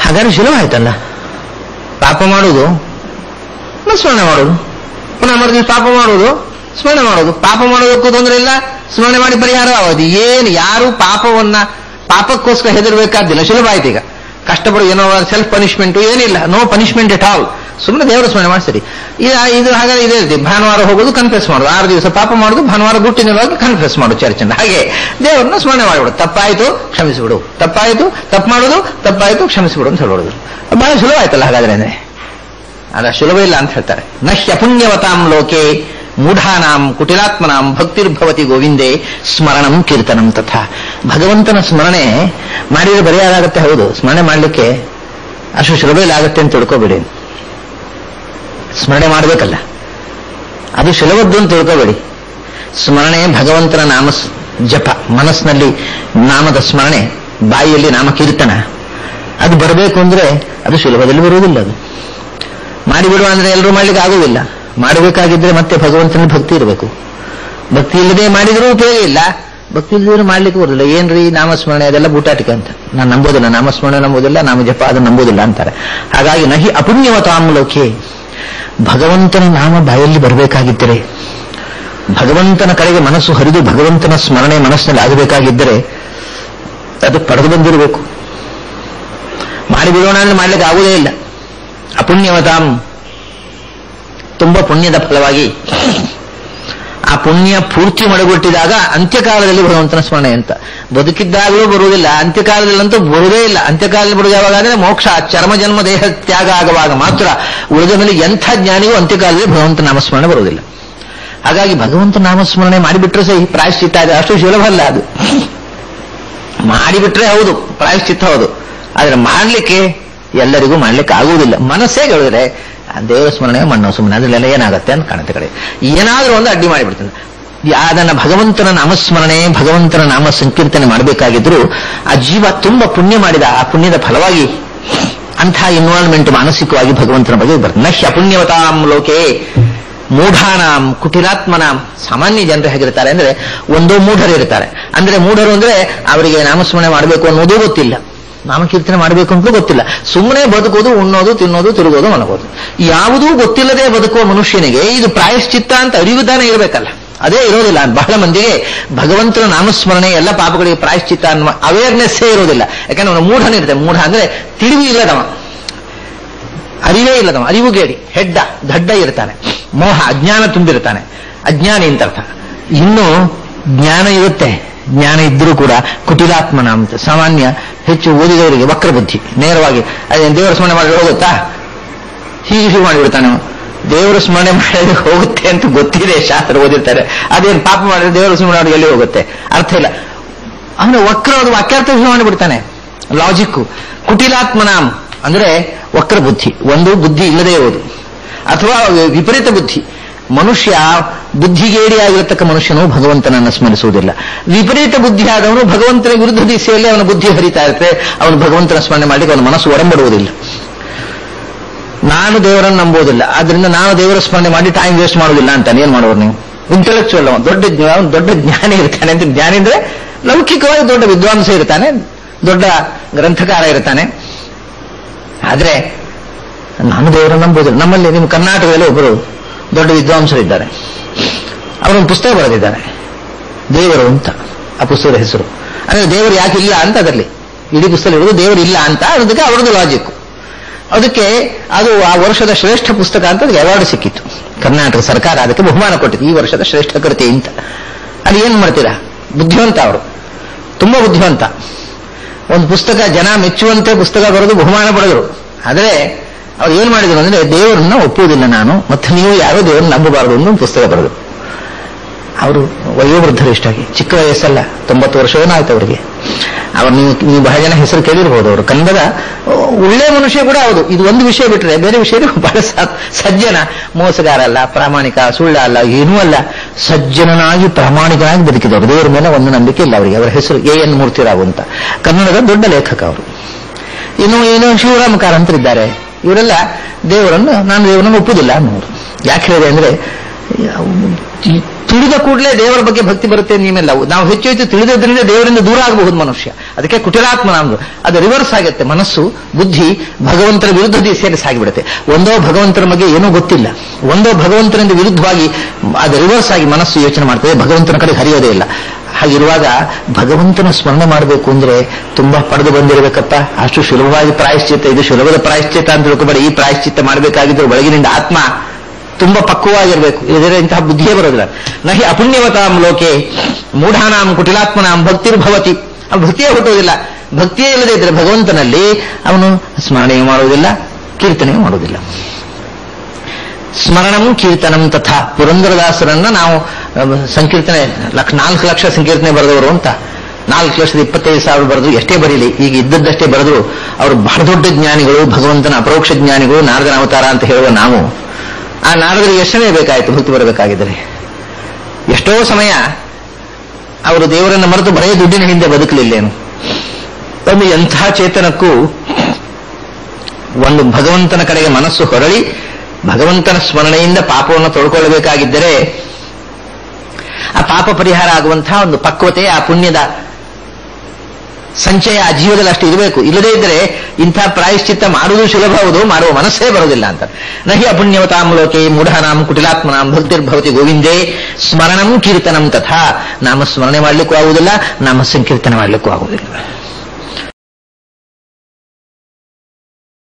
ಹಾಗಾದ್ರೆ ಸುಲಭ ಆಯ್ತಲ್ಲ ಪಾಪ ಮಾಡುವುದು ಮತ್ತೆ ಸ್ಮರಣೆ ಮಾಡೋದು ಪುನಃ ಮರುದಿನ ಪಾಪ ಮಾಡುವುದು ಸ್ಮರಣೆ ಮಾಡೋದು ಪಾಪ ಮಾಡೋದಕ್ಕೂ ತೊಂದರೆ ಇಲ್ಲ ಸ್ಮರಣೆ ಮಾಡಿ ಪರಿಹಾರ ಆಗೋದು ಏನು ಯಾರು ಪಾಪವನ್ನ ಪಾಪಕ್ಕೋಸ್ಕರ ಹೆದರ್ಬೇಕಾದ್ದಿಲ್ಲ ಸುಲಭ ಆಯ್ತು ಈಗ ಕಷ್ಟಪಡು ಏನೋ ಸೆಲ್ಫ್ ಪನಿಷ್ಮೆಂಟ್ ಏನಿಲ್ಲ ನೋ ಪನಿಷ್ಮೆಂಟ್ ಎಟ್ ಆಲ್ ಸುಮ್ಮನೆ ದೇವರ ಸ್ಮರಣೆ ಮಾಡಿ ಸರಿ ಇದು ಇದು ಹಾಗಾದ್ರೆ ಇದೇ ರೀತಿ ಭಾನುವಾರ ಹೋಗೋದು ಕನ್ಫೆಸ್ ಮಾಡೋದು ಆರು ದಿವಸ ಪಾಪ ಮಾಡೋದು ಭಾನುವಾರ ಗುಟ್ಟಿನೊಳಗೆ ಕನ್ಫೆಸ್ ಮಾಡೋದು ಚರ್ಚೆಂದ ಹಾಗೆ ದೇವರನ್ನ ಸ್ಮರಣೆ ಮಾಡಿಬಿಡು ತಪ್ಪಾಯ್ತು ಕ್ಷಮಿಸಿಬಿಡು ತಪ್ಪಾಯ್ತು ತಪ್ಪು ಮಾಡೋದು ತಪ್ಪಾಯ್ತು ಕ್ಷಮಿಸಿಬಿಡು ಅಂತ ಹೇಳ್ಬಿಡುದು ಬಹಳ ಸುಲಭ ಆಯ್ತಲ್ಲ ಹಾಗಾದ್ರೆ ಅಂದ್ರೆ ಅದ ಸುಲಭ ಇಲ್ಲ ಅಂತ ಹೇಳ್ತಾರೆ ನಹ್ಯ ಪುಣ್ಯವತಾಂ ಲೋಕೆ ಮೂಢಾನಾಂ ಕುಟಿಲಾತ್ಮನಾಂ ಭಕ್ತಿರ್ಭವತಿ ಗೋವಿಂದೇ ಸ್ಮರಣಂ ಕೀರ್ತನಂ ತಥಾ ಭಗವಂತನ ಸ್ಮರಣೆ ಮಾಡಿದ್ರೆ ಬರೆಯಾಗುತ್ತೆ ಹೌದು ಸ್ಮರಣೆ ಮಾಡಲಿಕ್ಕೆ ಅಷ್ಟು ಸುಲಭ ಇಲ್ಲ ಆಗುತ್ತೆ ಅಂತ ತಿಳ್ಕೊಬೇಡಿ ಸ್ಮರಣೆ ಮಾಡಬೇಕಲ್ಲ ಅದು ಸುಲಭದ್ದು ಅಂತ ತಿಳ್ಕೊಬೇಡಿ ಸ್ಮರಣೆ ಭಗವಂತನ ನಾಮ ಸ್- ಜಪ ಮನಸ್ಸಿನಲ್ಲಿ ನಾಮದ ಸ್ಮರಣೆ ಬಾಯಿಯಲ್ಲಿ ನಾಮ ಕೀರ್ತನ ಅದು ಬರಬೇಕು ಅಂದ್ರೆ ಅದು ಸುಲಭದಲ್ಲಿ ಬರುವುದಿಲ್ಲ ಅದು ಮಾಡಿಬಿಡುವ ಅಂದ್ರೆ ಎಲ್ಲರೂ ಮಾಡ್ಲಿಕ್ಕೆ ಆಗುವುದಿಲ್ಲ ಮಾಡಬೇಕಾಗಿದ್ರೆ ಮತ್ತೆ ಭಗವಂತನ ಭಕ್ತಿ ಇರಬೇಕು ಭಕ್ತಿ ಇಲ್ಲದೆ ಮಾಡಿದ್ರೂ ಉಪಯೋಗ ಇಲ್ಲ ಭಕ್ತಿ ಇಲ್ಲದಿದ್ರು ಮಾಡ್ಲಿಕ್ಕೆ ಬರೋದಿಲ್ಲ ಏನ್ರಿ ನಾಮಸ್ಮರಣೆ ಅದೆಲ್ಲ ಬೂಟಾಟಿಕೆ ಅಂತ ನಾನು ನಂಬೋದಿಲ್ಲ ನಾಮಸ್ಮರಣೆ ನಂಬೋದಿಲ್ಲ ನಾಮ ಜಪ ಅದು ನಂಬೋದಿಲ್ಲ ಅಂತಾರೆ ಹಾಗಾಗಿ ನಹಿ ಅಪುಣ್ಯವತಾಂ ಲೋಕೆ ಭಗವಂತನ ನಾಮ ಬಾಯಲ್ಲಿ ಬರಬೇಕಾಗಿದ್ದರೆ ಭಗವಂತನ ಕಡೆಗೆ ಮನಸ್ಸು ಹರಿದು ಭಗವಂತನ ಸ್ಮರಣೆ ಮನಸ್ಸಿನಲ್ಲಿ ಆಗಬೇಕಾಗಿದ್ದರೆ ಅದು ಪಡೆದು ಬಂದಿರಬೇಕು ಮಾಡಿಬಿಡೋಣ ಅಂದ್ರೆ ಮಾಡ್ಲಿಕ್ಕೆ ಆಗುವುದೇ ಇಲ್ಲ ಅಪುಣ್ಯವತಾಂ ತುಂಬಾ ಪುಣ್ಯದ ಫಲವಾಗಿ ಆ ಪುಣ್ಯ ಪೂರ್ತಿ ಮಡಗೊಟ್ಟಿದಾಗ ಅಂತ್ಯಕಾಲದಲ್ಲಿ ಭಗವಂತನ ಸ್ಮರಣೆ ಅಂತ ಬದುಕಿದ್ದಾಗಲೂ ಬರುವುದಿಲ್ಲ ಅಂತ್ಯಕಾಲದಲ್ಲಂತೂ ಬರುವುದೇ ಇಲ್ಲ ಅಂತ್ಯಕಾಲದಲ್ಲಿ ಬರುವುದು ಯಾವಾಗ ಅಂದ್ರೆ ಮೋಕ್ಷ ಚರ್ಮ ಜನ್ಮ ದೇಹ ತ್ಯಾಗ ಆಗುವಾಗ ಮಾತ್ರ ಉಳಿದ ಮೇಲೆ ಎಂಥ ಜ್ಞಾನಿಗೂ ಅಂತ್ಯಕಾಲದಲ್ಲಿ ಭಗವಂತ ನಾಮಸ್ಮರಣೆ ಬರುವುದಿಲ್ಲ ಹಾಗಾಗಿ ಭಗವಂತ ನಾಮಸ್ಮರಣೆ ಮಾಡಿಬಿಟ್ರೆ ಸಹಿ ಪ್ರಾಯಶ್ಚಿತ್ತ ಇದೆ ಅಷ್ಟು ಸುಲಭ ಅಲ್ಲ ಅದು ಮಾಡಿಬಿಟ್ರೆ ಹೌದು ಪ್ರಾಯಶ್ಚಿತ್ತ ಹೌದು ಆದ್ರೆ ಮಾಡ್ಲಿಕ್ಕೆ ಎಲ್ಲರಿಗೂ ಮಾಡ್ಲಿಕ್ಕೆ ಆಗುವುದಿಲ್ಲ ಮನಸ್ಸೇ ಹೇಳಿದ್ರೆ ಆ ದೇವರ ಸ್ಮರಣೆ ಮಣ್ಣು ಸುಮ್ಮನೆ ಅದ್ರಲ್ಲೆಲ್ಲ ಏನಾಗುತ್ತೆ ಅಂತ ಕಾಣುತ್ತೆ ಕಡೆ ಏನಾದ್ರೂ ಒಂದು ಅಡ್ಡಿ ಮಾಡಿಬಿಡ್ತಾನೆ ಅದನ್ನ ಭಗವಂತನ ನಾಮಸ್ಮರಣೆ ಭಗವಂತನ ನಾಮ ಸಂಕೀರ್ತನೆ ಮಾಡಬೇಕಾಗಿದ್ರು ಆ ಜೀವ ತುಂಬಾ ಪುಣ್ಯ ಮಾಡಿದ ಆ ಪುಣ್ಯದ ಫಲವಾಗಿ ಅಂಥ ಇನ್ವಾಲ್ವ್ಮೆಂಟ್ ಮಾನಸಿಕವಾಗಿ ಭಗವಂತನ ಬಗ್ಗೆ ಬರ್ತದೆ ನಹ್ಯ ಅಪುಣ್ಯವತಾಂ ಲೋಕೆ ಮೂಢಾನಾಂ ಕುಟಿಲಾತ್ಮನಾಂ ಸಾಮಾನ್ಯ ಜನರು ಹೇಗಿರ್ತಾರೆ ಅಂದ್ರೆ ಒಂದೋ ಮೂಢರು ಇರ್ತಾರೆ ಅಂದ್ರೆ ಮೂಢರು ಅಂದ್ರೆ ಅವರಿಗೆ ನಾಮಸ್ಮರಣೆ ಮಾಡಬೇಕು ಅನ್ನೋದು ಗೊತ್ತಿಲ್ಲ ನಾಮಕೀರ್ತನೆ ಮಾಡಬೇಕು ಅಂತಲೂ ಗೊತ್ತಿಲ್ಲ ಸುಮ್ಮನೆ ಬದುಕೋದು ಉಣ್ಣೋದು ತಿನ್ನೋದು ತಿರುಗೋದು ಮಲಗೋದು ಯಾವುದೂ ಗೊತ್ತಿಲ್ಲದೆ ಬದುಕುವ ಮನುಷ್ಯನಿಗೆ ಇದು ಪ್ರಾಯಶ್ಚಿತ್ತ ಅಂತ ಅರಿವುದಾನೆ ಇರಬೇಕಲ್ಲ ಅದೇ ಇರೋದಿಲ್ಲ ಬಹಳ ಮಂದಿಗೆ ಭಗವಂತನ ನಾಮಸ್ಮರಣೆ ಎಲ್ಲ ಪಾಪಗಳಿಗೆ ಪ್ರಾಯಶ್ಚಿತ್ತ ಅನ್ನುವ ಅವೇರ್ನೆಸ್ಸೇ ಇರೋದಿಲ್ಲ ಯಾಕಂದ್ರೆ ಅವನು ಮೂಢನಿರುತ್ತೆ ಮೂಢ ಅಂದ್ರೆ ತಿಳಿವು ಇಲ್ಲದವ ಅರಿವೇ ಇಲ್ಲದವ ಅರಿವುಗೇಡಿ ಹೆಡ್ಡ ದಡ್ಡ ಇರ್ತಾನೆ ಮೋಹ ಅಜ್ಞಾನ ತುಂಬಿರ್ತಾನೆ ಅಜ್ಞಾನಿ ಅಂತ ಅರ್ಥ ಇನ್ನು ಜ್ಞಾನ ಇರುತ್ತೆ ಜ್ಞಾನ ಇದ್ರೂ ಕೂಡ ಕುಟಿಲಾತ್ಮನ ಅಂತ ಸಾಮಾನ್ಯ ಹೆಚ್ಚು ಓದಿದವರಿಗೆ ವಕ್ರಬುದ್ಧಿ ನೇರವಾಗಿ ಅದೇನು ದೇವರ ಸ್ಮರಣೆ ಮಾಡಿ ಹೋಗುತ್ತಾ ಹೀಗೆ ಶುರು ಮಾಡಿಬಿಡ್ತಾನೆ ಅವನು. ದೇವರ ಸ್ಮರಣೆ ಮಾಡಿದ್ರೆ ಹೋಗುತ್ತೆ ಅಂತ ಗೊತ್ತಿದೆ ಶಾಸ್ತ್ರ ಓದಿರ್ತಾರೆ ಅದೇನು ಪಾಪ ಮಾಡಿದ್ರೆ ದೇವರ ಸ್ಮರಣೆ ಮಾಡಿ ಎಲ್ಲಿ ಹೋಗುತ್ತೆ ಅರ್ಥ ಇಲ್ಲ ಅವನು ವಕ್ರವಾದ ವಾಕ್ಯಾರ್ಥ ಶುರು ಮಾಡಿಬಿಡ್ತಾನೆ ಲಾಜಿಕ್ಕು ಕುಟಿಲಾತ್ಮನಾಮ್ ಅಂದ್ರೆ ವಕ್ರ ಬುದ್ಧಿ ಒಂದು ಬುದ್ಧಿ ಇಲ್ಲದೆ ಇರುವುದು ಅಥವಾ ವಿಪರೀತ ಬುದ್ಧಿ ಮನುಷ್ಯ ಬುದ್ಧಿಗೇಡಿಯಾಗಿರತಕ್ಕ ಮನುಷ್ಯನು ಭಗವಂತನನ್ನು ಸ್ಮರಿಸುವುದಿಲ್ಲ ವಿಪರೀತ ಬುದ್ಧಿಯಾದವನು ಭಗವಂತನ ವಿರುದ್ಧ ದಿಸೆಯಲ್ಲಿ ಅವನ ಬುದ್ಧಿ ಹರಿತಾ ಇರುತ್ತೆ ಅವನು ಭಗವಂತನ ಸ್ಮರಣೆ ಮಾಡಲಿಕ್ಕೆ ಅವನ ಮನಸ್ಸು ಒಡಂಬಡುವುದಿಲ್ಲ ನಾನು ದೇವರನ್ನು ನಂಬೋದಿಲ್ಲ ಆದ್ರಿಂದ ನಾನು ದೇವರ ಸ್ಮರಣೆ ಮಾಡಿ ಟೈಮ್ ವೇಸ್ಟ್ ಮಾಡೋದಿಲ್ಲ ಅಂತ ಏನ್ ಮಾಡೋರು ನೀವು ಇಂಟೆಲೆಕ್ಚುವಲ್ ದೊಡ್ಡ ಜ್ಞಾ- ಅವ್ನು ದೊಡ್ಡ ಜ್ಞಾನಿ ಇರ್ತಾನೆ ಅಂತ ಜ್ಞಾನಿ ಅಂದ್ರೆ ಲೌಕಿಕವಾಗಿ ದೊಡ್ಡ ವಿದ್ವಾಂಸ ಇರ್ತಾನೆ ದೊಡ್ಡ ಗ್ರಂಥಕಾರ ಇರ್ತಾನೆ ಆದ್ರೆ ನಾನು ದೇವರನ್ನು ನಂಬೋದಿಲ್ಲ ನಮ್ಮಲ್ಲಿ ನಿಮ್ಮ ಕರ್ನಾಟಕದಲ್ಲಿ ಒಬ್ಬರು ದೊಡ್ಡ ವಿದ್ವಾಂಸರಿದ್ದಾರೆ ಅವರೊಂದು ಪುಸ್ತಕ ಬರೆದಿದ್ದಾರೆ ದೇವರು ಅಂತ ಆ ಪುಸ್ತಕದ ಹೆಸರು ಅಂದ್ರೆ ದೇವರು ಯಾಕೆ ಇಲ್ಲ ಅಂತ ಅದರಲ್ಲಿ ಇಡೀ ಪುಸ್ತಕ ಇರೋದು ದೇವರು ಇಲ್ಲ ಅಂತ ಅದಕ್ಕೆ ಅವರದ್ದು ಲಾಜಿಕ್ ಅದಕ್ಕೆ ಅದು ಆ ವರ್ಷದ ಶ್ರೇಷ್ಠ ಪುಸ್ತಕ ಅಂತ ಅದಕ್ಕೆ ಅವಾರ್ಡ್ ಸಿಕ್ಕಿತ್ತು ಕರ್ನಾಟಕ ಸರ್ಕಾರ ಅದಕ್ಕೆ ಬಹುಮಾನ ಕೊಟ್ಟಿತ್ತು ಈ ವರ್ಷದ ಶ್ರೇಷ್ಠ ಕೃತಿ ಅಂತ ಅಲ್ಲಿ ಏನ್ ಮಾಡ್ತೀರಾ ಬುದ್ಧಿವಂತ ಅವರು ತುಂಬಾ ಬುದ್ಧಿವಂತ ಒಂದು ಪುಸ್ತಕ ಜನ ಮೆಚ್ಚುವಂತೆ ಪುಸ್ತಕ ಬರೆದು ಬಹುಮಾನ ಪಡೆದರು ಆದರೆ ಅವ್ರು ಏನ್ ಮಾಡಿದ್ರು ಅಂದ್ರೆ ದೇವರನ್ನ ಒಪ್ಪುವುದಿಲ್ಲ ನಾನು ಮತ್ತೆ ನೀವು ಯಾರೋ ದೇವರನ್ನ ನಂಬಬಾರದು ಅನ್ನೋ ಒಂದು ಪುಸ್ತಕ ಬರೆದು ಅವರು ವಯೋವೃದ್ಧರು ಇಷ್ಟಾಗಿ ಚಿಕ್ಕ ವಯಸ್ಸಲ್ಲ ತೊಂಬತ್ತು ವರ್ಷವೇನೋ ಆಯ್ತು ಅವರಿಗೆ ಅವ್ರು ನೀವು ನೀವು ಬಹಳ ಜನ ಹೆಸರು ಕೇಳಿರ್ಬೋದು ಅವರು ಕನ್ನಡದ ಒಳ್ಳೆ ಮನುಷ್ಯ ಕೂಡ ಹೌದು ಇದು ಒಂದು ವಿಷಯ ಬಿಟ್ಟರೆ ಬೇರೆ ವಿಷಯ ಬಹಳ ಸ- ಸಜ್ಜನ ಮೋಸಗಾರ ಅಲ್ಲ ಪ್ರಾಮಾಣಿಕ ಸುಳ್ಳ ಅಲ್ಲ ಏನೂ ಅಲ್ಲ ಸಜ್ಜನನಾಗಿ ಪ್ರಾಮಾಣಿಕನಾಗಿ ಬದುಕಿದವರು ದೇವರ ಮೇಲೆ ಒಂದು ನಂಬಿಕೆ ಇಲ್ಲ ಅವರಿಗೆ ಅವರ ಹೆಸರು ಎ ಎನ್ ಮೂರ್ತಿರಾವ್ ಅಂತ ಕನ್ನಡದ ದೊಡ್ಡ ಲೇಖಕ ಅವರು ಇನ್ನು ಏನು ಶಿವರಾಮ ಕಾರಂತರಿದ್ದಾರೆ ಇವರೆಲ್ಲ ದೇವರನ್ನು ನಾನು ದೇವರನ್ನು ಒಪ್ಪುದಿಲ್ಲ ಅನ್ನೋರು ಯಾಕೆ ಹೇಳಿದೆ ಅಂದ್ರೆ ಈ ತಿಳಿದ ಕೂಡಲೇ ದೇವರ ಬಗ್ಗೆ ಭಕ್ತಿ ಬರುತ್ತೆ ನಿಮ್ಮೆಲ್ಲ ನಾವು ಹೆಚ್ಚು ಹೆಚ್ಚು ತಿಳಿದದ್ರಿಂದ ದೇವರಿಂದ ದೂರ ಆಗಬಹುದು ಮನುಷ್ಯ ಅದಕ್ಕೆ ಕುಟಿಲಾತ್ಮ ನಮ್ದು ಅದು ರಿವರ್ಸ್ ಆಗುತ್ತೆ ಮನಸ್ಸು ಬುದ್ಧಿ ಭಗವಂತನ ವಿರುದ್ಧ ದಿಸೆಯಲ್ಲಿ ಸಾಗಿಬಿಡುತ್ತೆ ಒಂದೋ ಭಗವಂತನ ಬಗ್ಗೆ ಏನೂ ಗೊತ್ತಿಲ್ಲ ಒಂದೋ ಭಗವಂತನಿಂದ ವಿರುದ್ಧವಾಗಿ ಅದು ರಿವರ್ಸ್ ಆಗಿ ಮನಸ್ಸು ಯೋಚನೆ ಮಾಡ್ತದೆ ಭಗವಂತನ ಕಡೆ ಹರಿಯೋದೇ ಇಲ್ಲ ಹಾಗಿರುವಾಗ ಭಗವಂತನ ಸ್ಮರಣೆ ಮಾಡಬೇಕು ಅಂದ್ರೆ ತುಂಬಾ ಪಡೆದು ಬಂದಿರಬೇಕಪ್ಪ ಅಷ್ಟು ಸುಲಭವಾಗಿ ಪ್ರಾಯಶ್ಚಿತ್ತ ಇದು ಸುಲಭದ ಪ್ರಾಯಶ್ಚಿತ್ತ ಅಂತ ತಿಳ್ಕೊಬೇಡ ಈ ಪ್ರಾಯಶ್ಚಿತ್ತ ಮಾಡಬೇಕಾಗಿದ್ರೆ ಒಳಗಿನಿಂದ ಆತ್ಮ ತುಂಬಾ ಪಕ್ವವಾಗಿರ್ಬೇಕು ಇದರ ಇಂತಹ ಬುದ್ಧಿಯೇ ಬರೋದಿಲ್ಲ ನಹಿ ಅಪುಣ್ಯವತಾಂ ಲೋಕೆ ಮೂಢಾನಾಂ ಕುಟಿಲಾತ್ಮನಾಂ ಭಕ್ತಿರ್ಭವತಿ ಆ ಭಕ್ತಿಯೇ ಹುಟ್ಟುವುದಿಲ್ಲ ಭಕ್ತಿಯೇ ಇಲ್ಲದೆ ಇದ್ರೆ ಭಗವಂತನಲ್ಲಿ ಅವನು ಸ್ಮರಣೆಯೂ ಮಾಡುವುದಿಲ್ಲ ಕೀರ್ತನೆಯೂ ಮಾಡುವುದಿಲ್ಲ ಸ್ಮರಣಂ ಕೀರ್ತನಂ ತಥಾ ಪುರಂದರದಾಸರನ್ನ ನಾವು ಅಹ್, ಸಂಕೀರ್ತನೆ ಲಕ್ಷ ನಾಲ್ಕು ಲಕ್ಷ ಸಂಕೀರ್ತನೆ ಬರೆದವರು ಅಂತ ನಾಲ್ಕು ಲಕ್ಷದ ಇಪ್ಪತ್ತೈದು ಸಾವಿರ ಬರೆದ್ರು ಎಷ್ಟೇ ಬರೀಲಿ ಈಗ ಇದ್ದದ್ದಷ್ಟೇ ಬರೆದ್ರು ಅವರು ಬಹಳ ದೊಡ್ಡ ಜ್ಞಾನಿಗಳು ಭಗವಂತನ ಅಪರೋಕ್ಷ ಜ್ಞಾನಿಗಳು ನಾರದನ ಅವತಾರ ಅಂತ ಹೇಳುವ ನಾವು ಆ ನಾರದರಿಗೆ ಎಷ್ಟು ಸಮಯ ಬೇಕಾಯಿತು ಭಕ್ತಿ ಬರಬೇಕಾಗಿದ್ದರೆ ಎಷ್ಟೋ ಸಮಯ ಅವರು ದೇವರನ್ನು ಮರೆತು ಬರೇ ದುಡ್ಡಿನ ಹಿಂದೆ ಬದುಕಲಿಲ್ಲೇನು ಒಂದು ಎಂಥ ಚೇತನಕ್ಕೂ ಒಂದು ಭಗವಂತನ ಕಡೆಗೆ ಮನಸ್ಸು ಹೊರಳಿ ಭಗವಂತನ ಸ್ಮರಣೆಯಿಂದ ಪಾಪವನ್ನು ತೊಳ್ಕೊಳ್ಳಬೇಕಾಗಿದ್ದರೆ ಆ ಪಾಪ ಪರಿಹಾರ ಆಗುವಂತಹ ಒಂದು ಪಕ್ವತೆ ಆ ಪುಣ್ಯದ ಸಂಚಯ ಆ ಜೀವದಲ್ಲಿ ಅಷ್ಟು ಇರಬೇಕು ಇಲ್ಲದೇ ಇದ್ದರೆ ಇಂಥ ಪ್ರಾಯಶ್ಚಿತ್ತ ಮಾಡುವುದು ಸುಲಭ ಹೌದು ಮಾಡುವ ಮನಸ್ಸೇ ಬರೋದಿಲ್ಲ ಅಂತ ನಹಿ ಅಪುಣ್ಯವತಾಂ ಲೋಕೆ ಮೂಢನಾಂ ಕುಟಿಲಾತ್ಮನಾಂ ಭಕ್ತಿರ್ಭವತಿ ಗೋವಿಂದೇ ಸ್ಮರಣಂ ಕೀರ್ತನಂ ತಥಾ ನಾಮ ಸ್ಮರಣೆ ಮಾಡಲಿಕ್ಕೂ ಆಗುವುದಿಲ್ಲ ನಾಮ ಸಂಕೀರ್ತನೆ ಮಾಡಲಿಕ್ಕೂ ಆಗುವುದಿಲ್ಲ